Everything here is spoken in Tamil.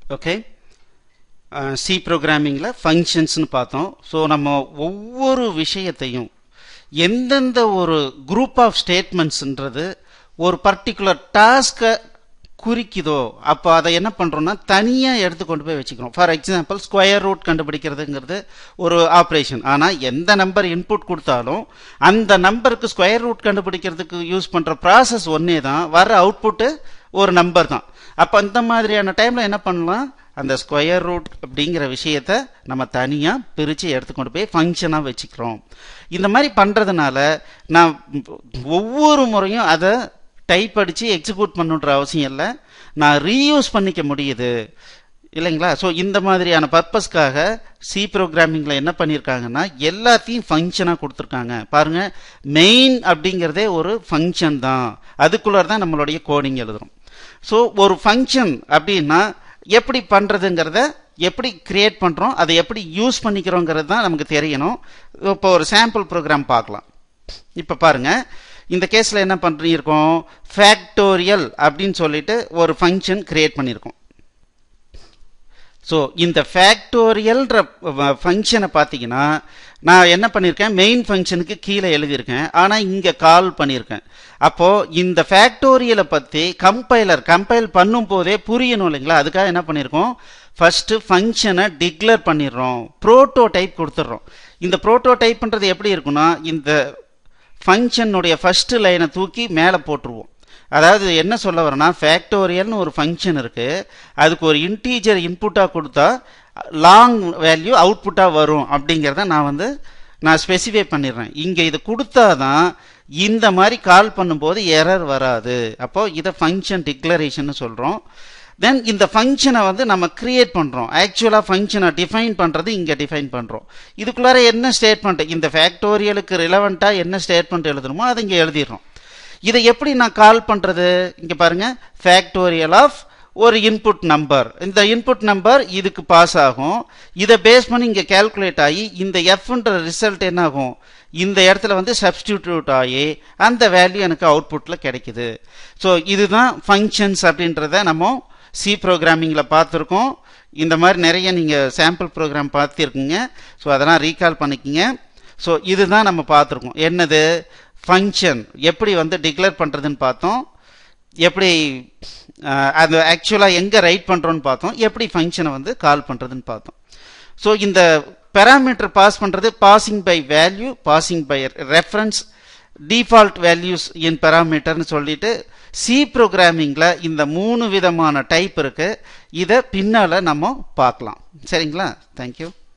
ஓகே சி ப்ரோக்ராமிங்கில் ஃபங்க்ஷன்ஸ்னு பார்த்தோம் ஸோ நம்ம ஒவ்வொரு விஷயத்தையும் எந்தெந்த ஒரு குரூப் ஆஃப் ஸ்டேட்மெண்ட்ஸ்ன்றது ஒரு பர்டிகுலர் டாஸ்கை குறிக்குதோ அப்போ அதை என்ன பண்ணுறோம்னா தனியாக எடுத்து கொண்டு போய் வச்சுக்கிறோம் ஃபார் எக்ஸாம்பிள் ஸ்கொயர் ரூட் கண்டுபிடிக்கிறதுங்கிறது ஒரு ஆப்ரேஷன் ஆனால் எந்த நம்பர் இன்புட் கொடுத்தாலும் அந்த நம்பருக்கு ஸ்கொயர் ரூட் கண்டுபிடிக்கிறதுக்கு யூஸ் பண்ணுற ப்ராசஸ் ஒன்றே தான் வர அவுட்புட்டு ஒரு நம்பர் தான் அப்போ அந்த மாதிரியான டைமில் என்ன பண்ணலாம் அந்த ஸ்கொயர் ரூட் அப்படிங்கிற விஷயத்த நம்ம தனியாக பிரித்து எடுத்து கொண்டு போய் ஃபங்க்ஷனாக வச்சுக்கிறோம் இந்த மாதிரி பண்ணுறதுனால நான் ஒவ்வொரு முறையும் அதை டைப் அடித்து எக்ஸிக்யூட் பண்ணுன்ற அவசியம் இல்லை நான் ரீயூஸ் பண்ணிக்க முடியுது இல்லைங்களா ஸோ இந்த மாதிரியான பர்பஸ்க்காக சி ப்ரோக்ராமிங்கில் என்ன பண்ணியிருக்காங்கன்னா எல்லாத்தையும் ஃபங்க்ஷனாக கொடுத்துருக்காங்க பாருங்கள் மெயின் அப்படிங்கிறதே ஒரு ஃபங்க்ஷன் தான் அதுக்குள்ளே தான் நம்மளுடைய கோடிங் எழுதுறோம் ஸோ ஒரு ஃபங்க்ஷன் அப்படின்னா எப்படி பண்ணுறதுங்கிறத எப்படி கிரியேட் பண்ணுறோம் அதை எப்படி யூஸ் பண்ணிக்கிறோங்கிறது தான் நமக்கு தெரியணும் இப்போ ஒரு சாம்பிள் ப்ரோக்ராம் பார்க்கலாம் இப்போ பாருங்கள் இந்த கேஸில் என்ன பண்ணியிருக்கோம் ஃபேக்டோரியல் அப்படின்னு சொல்லிட்டு ஒரு ஃபங்க்ஷன் கிரியேட் பண்ணியிருக்கோம் ஸோ இந்த ஃபேக்டோரியல்ன்ற ஃபங்க்ஷனை பார்த்தீங்கன்னா நான் என்ன பண்ணியிருக்கேன் மெயின் ஃபங்க்ஷனுக்கு கீழே எழுதியிருக்கேன் ஆனால் இங்கே கால் பண்ணியிருக்கேன் அப்போது இந்த ஃபேக்டோரியலை பற்றி கம்பைலர் கம்பைல் பண்ணும் போதே புரியணும் இல்லைங்களா அதுக்காக என்ன பண்ணியிருக்கோம் ஃபஸ்ட்டு ஃபங்க்ஷனை டிக்ளேர் பண்ணிடுறோம் ப்ரோட்டோ டைப் கொடுத்துட்றோம் இந்த ப்ரோட்டோ டைப்ன்றது எப்படி இருக்குன்னா இந்த ஃபங்க்ஷனுடைய ஃபஸ்ட்டு லைனை தூக்கி மேலே போட்டுருவோம் அதாவது என்ன சொல்ல வரேன்னா ஃபேக்டோரியல்னு ஒரு ஃபங்க்ஷன் இருக்குது அதுக்கு ஒரு இன்டீஜர் இன்புட்டாக கொடுத்தா லாங் வேல்யூ அவுட்புட்டாக வரும் அப்படிங்கிறத நான் வந்து நான் ஸ்பெசிஃபை பண்ணிடுறேன் இங்கே இது கொடுத்தா தான் இந்த மாதிரி கால் பண்ணும்போது எரர் வராது அப்போது இதை ஃபங்க்ஷன் டிக்ளரேஷன் சொல்கிறோம் தென் இந்த ஃபங்க்ஷனை வந்து நம்ம கிரியேட் பண்ணுறோம் ஆக்சுவலாக ஃபங்க்ஷனை டிஃபைன் பண்ணுறது இங்கே டிஃபைன் பண்ணுறோம் இதுக்குள்ளார என்ன ஸ்டேட்மெண்ட் இந்த ஃபேக்டோரியலுக்கு ரிலவெண்ட்டாக என்ன ஸ்டேட்மெண்ட் எழுதணுமோ அதை இங்கே எழுதிடுறோம் இதை எப்படி நான் கால் பண்ணுறது இங்கே பாருங்கள் ஃபேக்டோரியல் ஆஃப் ஒரு இன்புட் நம்பர் இந்த இன்புட் நம்பர் இதுக்கு பாஸ் ஆகும் இதை பேஸ் பண்ணி இங்கே கேல்குலேட் ஆகி இந்த எஃப்ன்ற ரிசல்ட் என்ன ஆகும் இந்த இடத்துல வந்து சப்ஸ்டிடியூட் ஆகி அந்த வேல்யூ எனக்கு அவுட்புட்டில் கிடைக்குது ஸோ இதுதான் ஃபங்க்ஷன்ஸ் அப்படின்றத நம்ம சி ப்ரோக்ராமிங்கில் பார்த்துருக்கோம் இந்த மாதிரி நிறைய நீங்கள் சாம்பிள் ப்ரோக்ராம் பார்த்துருக்கீங்க ஸோ அதெல்லாம் ரீகால் பண்ணிக்கிங்க ஸோ இதுதான் நம்ம பார்த்துருக்கோம் என்னது ஃபங்க்ஷன் எப்படி வந்து டிக்ளேர் பண்ணுறதுன்னு பார்த்தோம் எப்படி அது ஆக்சுவலாக எங்கே ரைட் பண்ணுறோன்னு பார்த்தோம் எப்படி ஃபங்க்ஷனை வந்து கால் பண்ணுறதுன்னு பார்த்தோம் ஸோ இந்த பேராமீட்டர் பாஸ் பண்ணுறது passing by value passing by reference default values in பேராமீட்டர்னு சொல்லிட்டு சி ப்ரோக்ராமிங்கில் இந்த மூணு விதமான டைப் இருக்குது இதை பின்னால் நம்ம பார்க்கலாம் சரிங்களா தேங்க்யூ